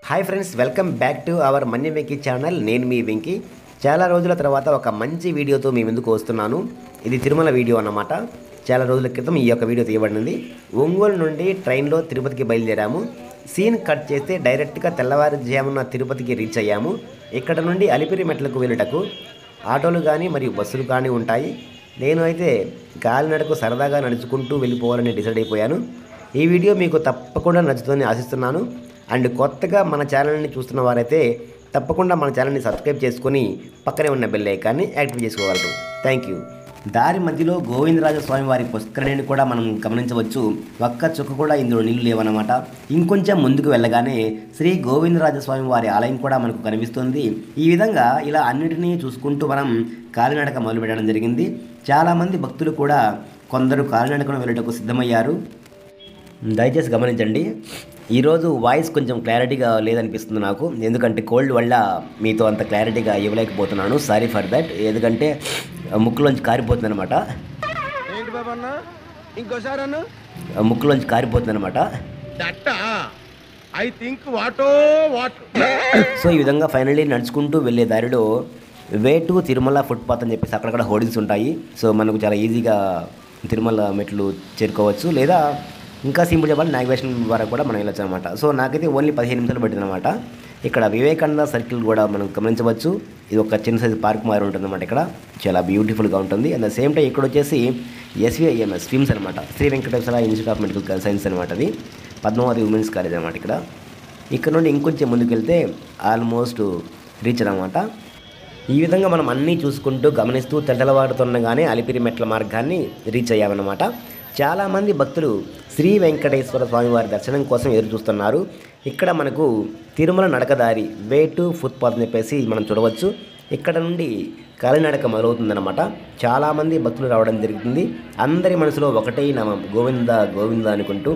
hi friends welcome back to our Manya Venky channel నేను మీ వెంకీ చాలా రోజుల తర్వాత ఒక మంచి వీడియోతో మీ ముందుకు వస్తున్నాను ఇది తిరుమల వీడియో అన్నమాట చాలా రోజుల క్రితం ఈ యొక్క వీడియో తీయబడింది ఒంగోలు నుండి ట్రైన్లో తిరుపతికి బయలుదేరాము సీన్ కట్ చేస్తే డైరెక్ట్గా తెల్లవారుజామున తిరుపతికి రీచ్ అయ్యాము ఇక్కడ నుండి అలిపిరి మెట్లకు వెళ్ళుటకు ఆటోలు కానీ మరియు బస్సులు కానీ ఉంటాయి నేను అయితే కాలినడకు సరదాగా నడుచుకుంటూ వెళ్ళిపోవాలని డిసైడ్ అయిపోయాను ఈ వీడియో మీకు తప్పకుండా నచ్చుతుందని ఆశిస్తున్నాను అండ్ కొత్తగా మన ఛానల్ని చూస్తున్న వారైతే తప్పకుండా మన ఛానల్ని సబ్స్క్రైబ్ చేసుకొని పక్కనే ఉన్న బెల్ ఐకాన్ని యాక్టివ్ చేసుకోగలరు థ్యాంక్ యూ దారి మధ్యలో గోవిందరాజ స్వామి వారి పుష్కరిణిని కూడా మనం గమనించవచ్చు ఒక్క చుక్క కూడా ఇందులో నీళ్లు లేవన్నమాట ఇంకొంచెం ముందుకు వెళ్ళగానే శ్రీ గోవిందరాజ స్వామి వారి ఆలయం కూడా మనకు కనిపిస్తుంది ఈ విధంగా ఇలా అన్నిటినీ చూసుకుంటూ మనం కాలినడక మొదలు పెట్టడం జరిగింది చాలామంది భక్తులు కూడా కొందరు కాలినడకను వెళ్ళటకు సిద్ధమయ్యారు దయచేసి గమనించండి ఈరోజు వాయిస్ కొంచెం క్లారిటీగా లేదనిపిస్తుంది నాకు ఎందుకంటే కోల్డ్ వల్ల మీతో అంత క్లారిటీగా ఇవ్వలేకపోతున్నాను సారీ ఫర్ దట్ ఎందుకంటే ముక్కులోంచి కారిపోతుంది అనమాట ఏంటి బాబు అన్న ఇంకోసారి అన్న ముక్కులోంచి కారిపోతుంది అనమాట that I think what what so ఈ విధంగా ఫైనల్లీ నడుచుకుంటూ వెళ్ళే దారిలో వే టు తిరుమల ఫుట్పాత్ అని చెప్పేసి అక్కడక్కడ హోర్డింగ్స్ ఉంటాయి సో మనకు చాలా ఈజీగా తిరుమల మెట్లు చేరుకోవచ్చు లేదా ఇంకా సింపుల్ చెప్పాలి నావిగేషన్ ద్వారా కూడా మనం వెళ్ళొచ్చు అనమాట సో నాకైతే ఓన్లీ పదిహేను నిమిషాలు పట్టింది అనమాట ఇక్కడ వివేకానంద సర్కిల్ కూడా మనం గమనించవచ్చు ఇది ఒక చిన్న సైజు పార్క్ మారి ఉంటుంది అనమాట ఇక్కడ చాలా బ్యూటిఫుల్గా ఉంటుంది అట్ ద సేమ్ టైం ఇక్కడ వచ్చేసి ఎస్విఐఎంఎస్ స్విమ్స్ అనమాట Sri Venkateswara institute of medical science అనమాట అది పద్మావతి ఉమెన్స్ కాలేజ్ అనమాట ఇక్కడ ఇక్కడ నుండి ఇంకొంచెం ముందుకు వెళ్తే ఆల్మోస్ట్ రీచ్ అనమాట ఈ విధంగా మనం అన్నీ చూసుకుంటూ గమనిస్తూ తెల్లవారుతుండగానే అలిపిరి మెట్ల మార్గాన్ని రీచ్ అయ్యామన్నమాట చాలామంది భక్తులు శ్రీ వెంకటేశ్వర స్వామి వారి దర్శనం కోసం ఎదురు చూస్తున్నారు ఇక్కడ మనకు తిరుమల నడకదారి వే టు ఫుట్పాత్ అని చెప్పేసి మనం చూడవచ్చు ఇక్కడ నుండి కాలినడక మొదలవుతుందన్నమాట చాలామంది భక్తులు రావడం జరుగుతుంది అందరి మనసులో ఒకటే నామం గోవింద గోవింద అనుకుంటూ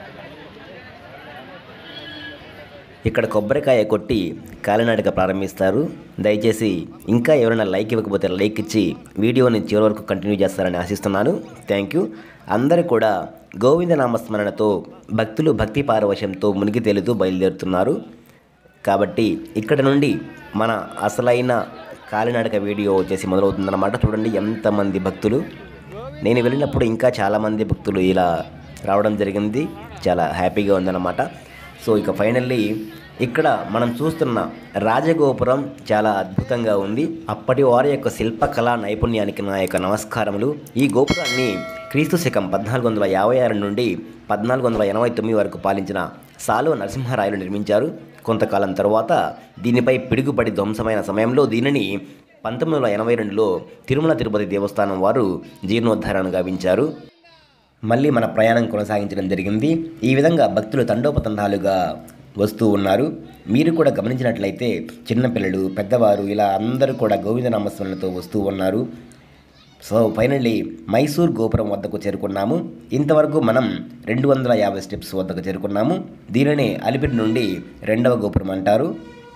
ఇక్కడ కొబ్బరికాయ కొట్టి కాలినడక ప్రారంభిస్తారు దయచేసి ఇంకా ఎవరైనా లైక్ ఇవ్వకపోతే లైక్ ఇచ్చి వీడియోని చివరి వరకు కంటిన్యూ చేస్తారని ఆశిస్తున్నాను థ్యాంక్ యూ అందరూ కూడా గోవింద నామస్మరణతో భక్తులు భక్తి పారవశంతో మునిగి తేలుతూ బయలుదేరుతున్నారు కాబట్టి ఇక్కడ నుండి మన అసలైన కాలినడక వీడియో వచ్చేసి మొదలవుతుందన్నమాట చూడండి ఎంతమంది భక్తులు నేను వెళ్ళినప్పుడు ఇంకా చాలామంది భక్తులు ఇలా రావడం జరిగింది చాలా హ్యాపీగా ఉందన్నమాట సో ఇక ఫైనల్లీ ఇక్కడ మనం చూస్తున్న రాజగోపురం చాలా అద్భుతంగా ఉంది అప్పటి వారి యొక్క శిల్పకళా నైపుణ్యానికి నా యొక్క నమస్కారములు ఈ గోపురాన్ని క్రీస్తు శకం పద్నాలుగు వందల యాభై ఆరు నుండి పద్నాలుగు వందల ఎనభై తొమ్మిది వరకు పాలించిన సాలో నరసింహరాయలు నిర్మించారు కొంతకాలం తరువాత దీనిపై పిడుగుపడి ధ్వంసమైన సమయంలో దీనిని పంతొమ్మిది వందల ఎనభై రెండులో తిరుమల తిరుపతి దేవస్థానం వారు జీర్ణోద్ధరణ గావించారు మళ్ళీ మన ప్రయాణం కొనసాగించడం జరిగింది ఈ విధంగా భక్తులు తండోపతండాలుగా వస్తూ ఉన్నారు మీరు కూడా గమనించినట్లయితే చిన్నపిల్లలు పెద్దవారు ఇలా అందరూ కూడా గోవిందనామస్మరణతో వస్తూ ఉన్నారు సో ఫైనల్లీ మైసూర్ గోపురం వద్దకు చేరుకున్నాము ఇంతవరకు మనం రెండు వందల యాభై స్టెప్స్ వద్దకు చేరుకున్నాము దీనినే అలిపిరి నుండి రెండవ గోపురం అంటారు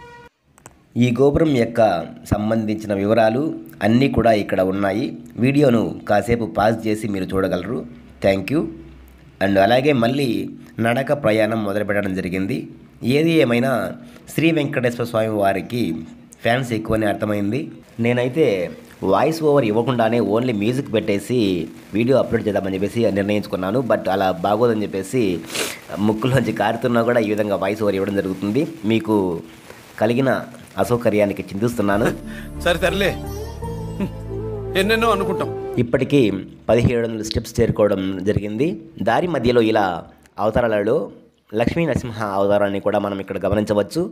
ఈ గోపురం యొక్క సంబంధించిన వివరాలు అన్నీ కూడా ఇక్కడ ఉన్నాయి వీడియోను కాసేపు పాజ్ చేసి మీరు చూడగలరు థ్యాంక్ యూ అండ్ అలాగే మళ్ళీ నడక ప్రయాణం మొదలుపెట్టడం జరిగింది ఏది ఏమైనా శ్రీ వెంకటేశ్వర స్వామి వారికి ఫ్యాన్స్ ఎక్కువని అర్థమైంది నేనైతే వాయిస్ ఓవర్ ఇవ్వకుండానే ఓన్లీ మ్యూజిక్ పెట్టేసి వీడియో అప్లోడ్ చేద్దామని చెప్పేసి నిర్ణయించుకున్నాను బట్ అలా బాగోదని చెప్పేసి ముక్కులోంచి కారుతున్నా కూడా ఈ విధంగా వాయిస్ ఓవర్ ఇవ్వడం జరుగుతుంది మీకు కలిగిన అసౌకర్యానికి చింతిస్తున్నాను సరే సర్లే ఎన్నెన్నో అనుకుంటాం ఇప్పటికీ పదిహేడు వందల స్టెప్స్ చేరుకోవడం జరిగింది దారి మధ్యలో ఇలా అవతారాలలో లక్ష్మీ నరసింహ అవతారాన్ని కూడా మనం ఇక్కడ గమనించవచ్చు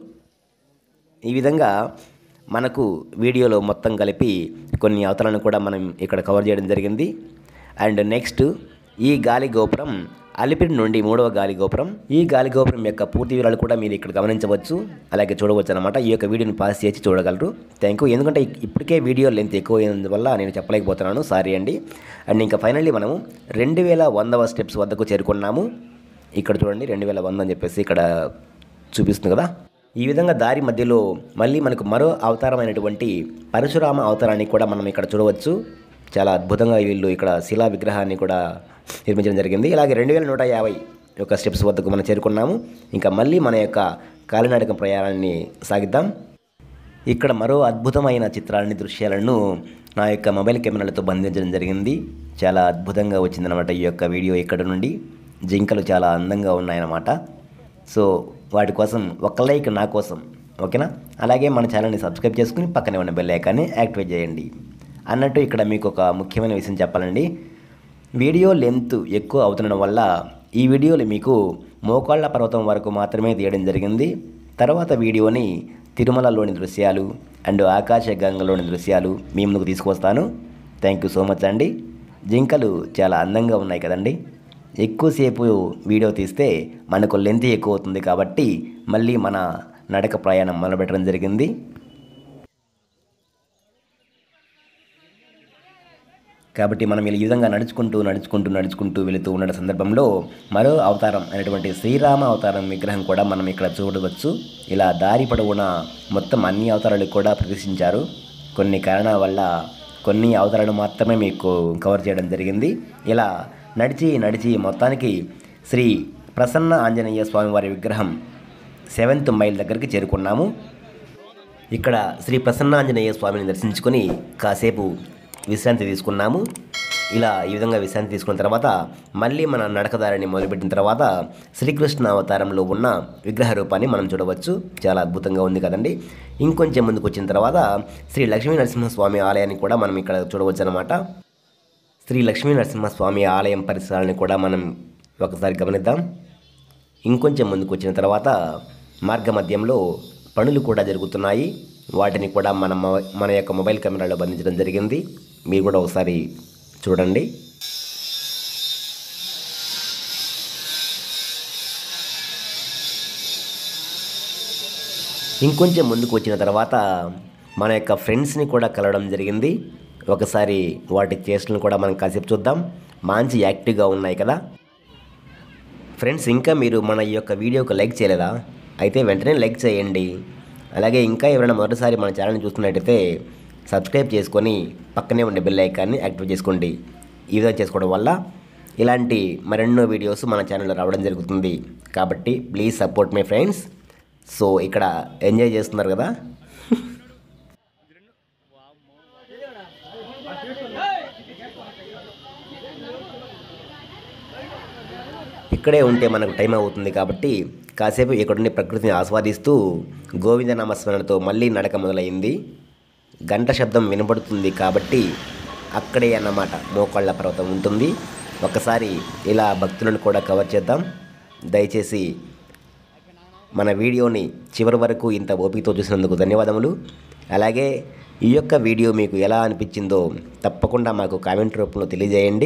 ఈ విధంగా మనకు వీడియోలో మొత్తం కలిపి కొన్ని అవతలను కూడా మనం ఇక్కడ కవర్ చేయడం జరిగింది అండ్ నెక్స్ట్ ఈ గాలి గోపురం అలిపిరి నుండి మూడవ గాలి గోపురం ఈ గాలి గోపురం యొక్క పూర్తి వివరాలు కూడా మీరు ఇక్కడ గమనించవచ్చు అలాగే చూడవచ్చు అనమాట ఈ యొక్క వీడియోని పాస్ చేసి చూడగలరు థ్యాంక్ యూ ఎందుకంటే ఇప్పటికే వీడియో లెంత్ ఎక్కువ అయినందువల్ల నేను చెప్పలేకపోతున్నాను సారీ అండి అండ్ ఇంకా ఫైనల్లీ మనము రెండు వేల వందవ స్టెప్స్ వద్దకు చేరుకున్నాము ఇక్కడ చూడండి రెండు వేల వంద అని చెప్పేసి ఇక్కడ చూపిస్తుంది కదా ఈ విధంగా దారి మధ్యలో మళ్ళీ మనకు మరో అవతారమైనటువంటి పరశురామ అవతారాన్ని కూడా మనం ఇక్కడ చూడవచ్చు చాలా అద్భుతంగా వీళ్ళు ఇక్కడ శిలా విగ్రహాన్ని కూడా నిర్మించడం జరిగింది ఇలాగే రెండు వేల నూట యాభై యొక్క స్టెప్స్ వద్దకు మనం చేరుకున్నాము ఇంకా మళ్ళీ మన యొక్క కాలినడక ప్రయాణాన్ని సాగిద్దాం ఇక్కడ మరో అద్భుతమైన చిత్రాలని దృశ్యాలను నా యొక్క మొబైల్ కెమెరాలతో బంధించడం జరిగింది చాలా అద్భుతంగా వచ్చిందనమాట ఈ యొక్క వీడియో ఇక్కడ నుండి జింకలు చాలా అందంగా ఉన్నాయన్నమాట సో వాటి కోసం ఒక లైక్ నా కోసం ఓకేనా అలాగే మన ఛానల్ని సబ్స్క్రైబ్ చేసుకుని పక్కనే ఉన్న బెల్ ఐకాన్ని యాక్టివేట్ చేయండి అన్నట్టు ఇక్కడ మీకు ఒక ముఖ్యమైన విషయం చెప్పాలండి వీడియో లెంత్ ఎక్కువ అవుతుండడం వల్ల ఈ వీడియోలు మీకు మోకాళ్ళ పర్వతం వరకు మాత్రమే తీయడం జరిగింది తర్వాత వీడియోని తిరుమలలోని దృశ్యాలు అండ్ ఆకాశ గంగలోని దృశ్యాలు మీ ముందుకు తీసుకొస్తాను థ్యాంక్ యూ సో మచ్ అండి జింకలు చాలా అందంగా ఉన్నాయి కదండి ఎక్కువసేపు వీడియో తీస్తే మనకు లెంత్ ఎక్కువ అవుతుంది కాబట్టి మళ్ళీ మన నడక ప్రయాణం మొదలుపెట్టడం జరిగింది కాబట్టి మనం ఈ విధంగా నడుచుకుంటూ నడుచుకుంటూ నడుచుకుంటూ వెళుతూ ఉన్న సందర్భంలో మరో అవతారం అయినటువంటి శ్రీరామ అవతారం విగ్రహం కూడా మనం ఇక్కడ చూడవచ్చు ఇలా దారి పొడవునా మొత్తం అన్ని అవతారాలు కూడా ప్రదర్శించారు కొన్ని కారణాల వల్ల కొన్ని అవతారాలు మాత్రమే మీకు కవర్ చేయడం జరిగింది ఇలా నడిచి నడిచి మొత్తానికి శ్రీ ప్రసన్న ఆంజనేయ స్వామివారి విగ్రహం సెవెంత్ మైల్ దగ్గరికి చేరుకున్నాము ఇక్కడ శ్రీ ప్రసన్నాంజనేయ స్వామిని దర్శించుకొని కాసేపు విశ్రాంతి తీసుకున్నాము ఇలా ఈ విధంగా విశ్రాంతి తీసుకున్న తర్వాత మళ్ళీ మన నడకదారిని మొదలుపెట్టిన తర్వాత శ్రీకృష్ణ అవతారంలో ఉన్న విగ్రహ రూపాన్ని మనం చూడవచ్చు చాలా అద్భుతంగా ఉంది కదండి ఇంకొంచెం ముందుకు వచ్చిన తర్వాత శ్రీ లక్ష్మీ నరసింహస్వామి ఆలయాన్ని కూడా మనం ఇక్కడ చూడవచ్చు అనమాట శ్రీ లక్ష్మీ నరసింహస్వామి ఆలయం పరిసరాలను కూడా మనం ఒకసారి గమనిద్దాం ఇంకొంచెం ముందుకు వచ్చిన తర్వాత మార్గ మధ్యంలో పనులు కూడా జరుగుతున్నాయి వాటిని కూడా మన మొ- మన యొక్క మొబైల్ కెమెరాలో బంధించడం జరిగింది మీరు కూడా ఒకసారి చూడండి ఇంకొంచెం ముందుకు వచ్చిన తర్వాత మన యొక్క ఫ్రెండ్స్ని కూడా కలవడం జరిగింది ఒకసారి వాటి చేష్టలను కూడా మనం కాసేపు చూద్దాం మంచి యాక్టివ్గా ఉన్నాయి కదా ఫ్రెండ్స్ ఇంకా మీరు మన ఈ యొక్క వీడియోకి లైక్ చేయలేదా అయితే వెంటనే లైక్ చేయండి అలాగే ఇంకా ఎవరైనా మొదటిసారి మన ఛానల్ని చూస్తున్నట్టయితే సబ్స్క్రైబ్ చేసుకొని పక్కనే ఉండే బెల్ ఐకాన్ని యాక్టివేట్ చేసుకోండి ఈ విధంగా చేసుకోవడం వల్ల ఇలాంటి మరెన్నో వీడియోస్ మన ఛానల్లో రావడం జరుగుతుంది కాబట్టి please support my friends so ఇక్కడ ఎంజాయ్ చేస్తున్నారు కదా ఇక్కడే ఉంటే మనకు టైం అవుతుంది కాబట్టి కాసేపు ఇక్కడుండి ప్రకృతిని ఆస్వాదిస్తూ గోవింద నామస్మరణతో మళ్ళీ నడక మొదలైంది గంట శబ్దం వినబడుతుంది కాబట్టి అక్కడే అన్నమాట మోకాళ్ళ పర్వతం ఉంటుంది ఒకసారి ఇలా భక్తులను కూడా కవర్ చేద్దాం దయచేసి మన వీడియోని చివరి వరకు ఇంత ఓపికతో చూసినందుకు ధన్యవాదములు అలాగే ఈ యొక్క వీడియో మీకు ఎలా అనిపించిందో తప్పకుండా మాకు కామెంట్ రూపంలో తెలియజేయండి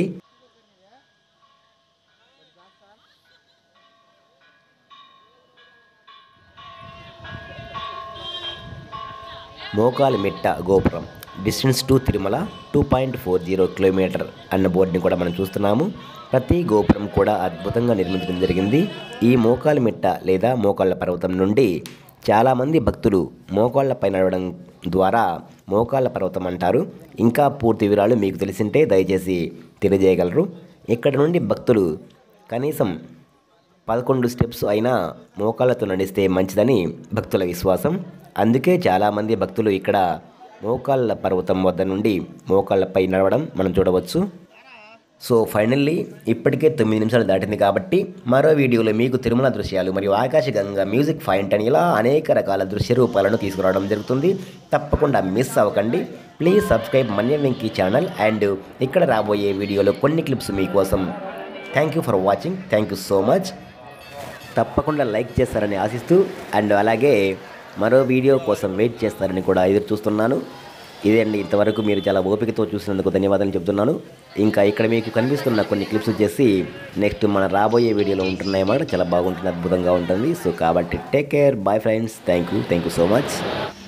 మోకాలి మెట్ట గోపురం distance to Tirumala two point four zero kilometer అన్న బోర్డుని కూడా మనం చూస్తున్నాము ప్రతి గోపురం కూడా అద్భుతంగా నిర్మించడం జరిగింది ఈ మోకాలి మెట్ట లేదా మోకాళ్ళ పర్వతం నుండి చాలామంది భక్తులు మోకాళ్ళపై నడవడం ద్వారా మోకాళ్ళ పర్వతం అంటారు ఇంకా పూర్తి వివరాలు మీకు తెలిసింటే దయచేసి తెలియజేయగలరు ఇక్కడ నుండి భక్తులు కనీసం పదకొండు స్టెప్స్ అయినా మోకాళ్ళతో నడిస్తే మంచిదని భక్తుల విశ్వాసం అందుకే చాలామంది భక్తులు ఇక్కడ మోకాళ్ళ పర్వతం వద్ద నుండి మోకాళ్ళపై నడవడం మనం చూడవచ్చు సో ఫైనల్లీ ఇప్పటికే తొమ్మిది నిమిషాలు దాటింది కాబట్టి మరో వీడియోలో మీకు తిరుమల దృశ్యాలు మరియు ఆకాశగంగా మ్యూజిక్ ఫైంట్ అని ఇలా అనేక రకాల దృశ్య రూపాలను తీసుకురావడం జరుగుతుంది తప్పకుండా మిస్ అవ్వకండి please subscribe Manya Venky channel and ఇక్కడ రాబోయే వీడియోలో కొన్ని క్లిప్స్ మీకోసం thank you for watching thank you so much తప్పకుండా లైక్ చేస్తారని ఆశిస్తూ అండ్ అలాగే మరో వీడియో కోసం వెయిట్ చేస్తారని కూడా ఎదురు చూస్తున్నాను ఇదే అండి ఇంతవరకు మీరు చాలా ఓపికతో చూసినందుకు ధన్యవాదాలు చెప్తున్నాను ఇంకా ఇక్కడ మీకు కనిపిస్తున్న కొన్ని క్లిప్స్ వచ్చేసి నెక్స్ట్ మన రాబోయే వీడియోలో ఉంటున్నాయన్నమాట చాలా బాగుంటుంది అద్భుతంగా ఉంటుంది సో కాబట్టి take care bye friends thank you thank you so much